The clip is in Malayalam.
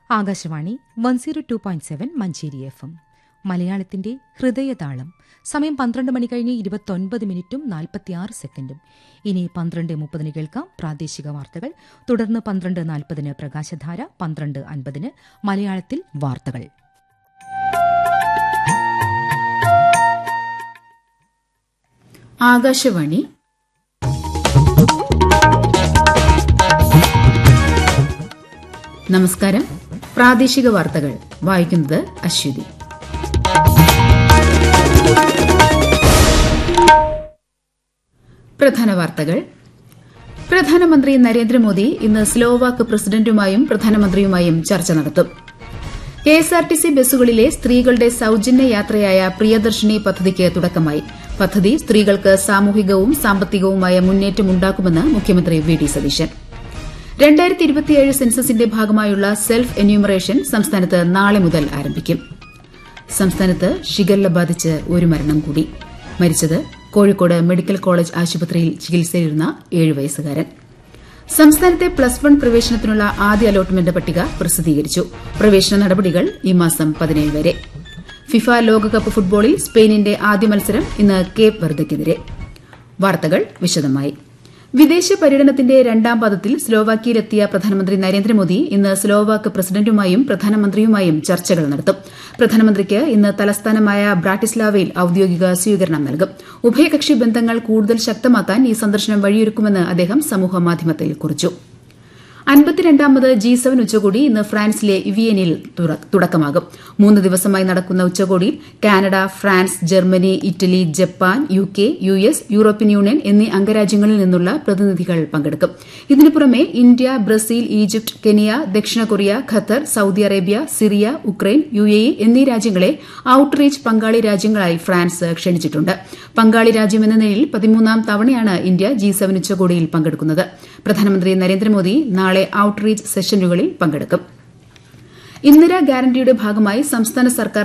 Akashvani one zero two point seven Manjeri F M മലയാളത്തിന്റെ ഹൃദയതാളം സമയം പന്ത്രണ്ട് മണി കഴിഞ്ഞ് ഇരുപത്തൊൻപത് മിനിറ്റും നാൽപ്പത്തിയാറ് സെക്കൻഡും ഇനി പന്ത്രണ്ട് മുപ്പതിന് കേൾക്കാം പ്രാദേശിക വാർത്തകൾ തുടർന്ന് പന്ത്രണ്ട് നാൽപ്പതിന് പ്രകാശധാര പന്ത്രണ്ട് അൻപതിന് മലയാളത്തിൽ വാർത്തകൾ ആകാശവാണി നമസ്കാരം പ്രാദേശിക വാർത്തകൾ വായിക്കുന്നത് അശ്വതി പ്രധാന വാർത്തകൾ പ്രധാനമന്ത്രി നരേന്ദ്രമോദി ഇന്ന് സ്ലോവാക്ക് പ്രസിഡന്റുമായും പ്രധാനമന്ത്രിയുമായും ചർച്ച നടത്തും കെഎസ്ആർടിസി ബസ്സുകളിലെ സ്ത്രീകളുടെ സൌജന്യ യാത്രയായ പ്രിയദർശിനി പദ്ധതിക്ക് തുടക്കമായി പദ്ധതി സ്ത്രീകൾക്ക് സാമൂഹികവും സാമ്പത്തികവുമായ മുന്നേറ്റമുണ്ടാക്കുമെന്ന് മുഖ്യമന്ത്രി വി ഡി സതീശൻ രണ്ടായിരത്തി ഇരുപത്തിയേഴ് സെൻസസിന്റെ ഭാഗമായുള്ള സെൽഫ് എന്യൂമറേഷൻ സംസ്ഥാനത്ത് നാളെ മുതൽ ആരംഭിക്കും സംസ്ഥാനത്ത് ഷിഗല്ല ബാധിച്ച് ഒരു മരണം കൂടി മരിച്ചത് കോഴിക്കോട് മെഡിക്കൽ കോളേജ് ആശുപത്രിയിൽ ചികിത്സയിലിരുന്ന ഏഴ് വയസ്സുകാരൻ സംസ്ഥാനത്തെ പ്ലസ് വൺ പ്രവേശനത്തിനുള്ള ആദ്യ അലോട്ട്മെന്റ് പട്ടിക പ്രസിദ്ധീകരിച്ചു പ്രവേശന നടപടികൾ ഈ മാസം പതിനേഴ് വരെ ഫിഫ ലോകകപ്പ് ഫുട്ബോളിൽ സ്പെയിനിന്റെ ആദ്യ മത്സരം ഇന്ന് കേപ്പ് വെർദയ്ക്കെതിരെ വാർത്തകൾ വിശദമായി വിദേശ പര്യടനത്തിന്റെ രണ്ടാം പാദത്തിൽ സ്ലോവാക്കിയയിലെത്തിയ പ്രധാനമന്ത്രി നരേന്ദ്രമോദി ഇന്ന് സ്ലോവാക്ക് പ്രസിഡന്റുമായും പ്രധാനമന്ത്രിയുമായും ചർച്ചകൾ നടത്തും പ്രധാനമന്ത്രിക്ക് ഇന്ന് തലസ്ഥാനമായ ബ്രാട്ടിസ്ലാവയിൽ ഔദ്യോഗിക സ്വീകരണം നൽകും ഉഭയകക്ഷി ബന്ധങ്ങൾ കൂടുതൽ ശക്തമാക്കാൻ ഈ സന്ദർശനം വഴിയൊരുക്കുമെന്ന് അദ്ദേഹം സമൂഹമാധ്യമത്തിൽ കുറിച്ചു അൻപത്തിരണ്ടാമത് ജി സെവൻ ഉച്ചകോടി ഇന്ന് ഫ്രാൻസിലെ ഇവിയനിൽ തുടക്കമാകും മൂന്ന് ദിവസമായി നടക്കുന്ന ഉച്ചകോടിയിൽ Canada France Germany Italy Japan U K U S European Union എന്നീ അംഗരാജ്യങ്ങളിൽ നിന്നുള്ള പ്രതിനിധികൾ പങ്കെടുക്കും ഇതിനു പുറമെ ഇന്ത്യ ബ്രസീൽ ഈജിപ്ത് കെനിയ ദക്ഷിണ Korea Qatar Saudi Arabia Syria Ukraine U A E എന്നീ രാജ്യങ്ങളെ ഔട്ട്റീച്ച് പങ്കാളി രാജ്യങ്ങളായി ഫ്രാൻസ് ക്ഷണിച്ചിട്ടുണ്ട് പങ്കാളി രാജ്യമെന്ന നിലയിൽ പതിമൂന്നാം തവണയാണ് ഇന്ത്യ ജി സെവൻ ഉച്ചകോടിയിൽ പങ്കെടുക്കുന്നത് പ്രധാനമന്ത്രി നരേന്ദ്രമോദി നാളെ ഔട്ട്റീച്ച് സെഷനുകളിൽ പങ്കെടുക്കും ഇന്ദിരാ ഗ്യാരണ്ടിയുടെ ഭാഗമായി സംസ്ഥാന സർക്കാർ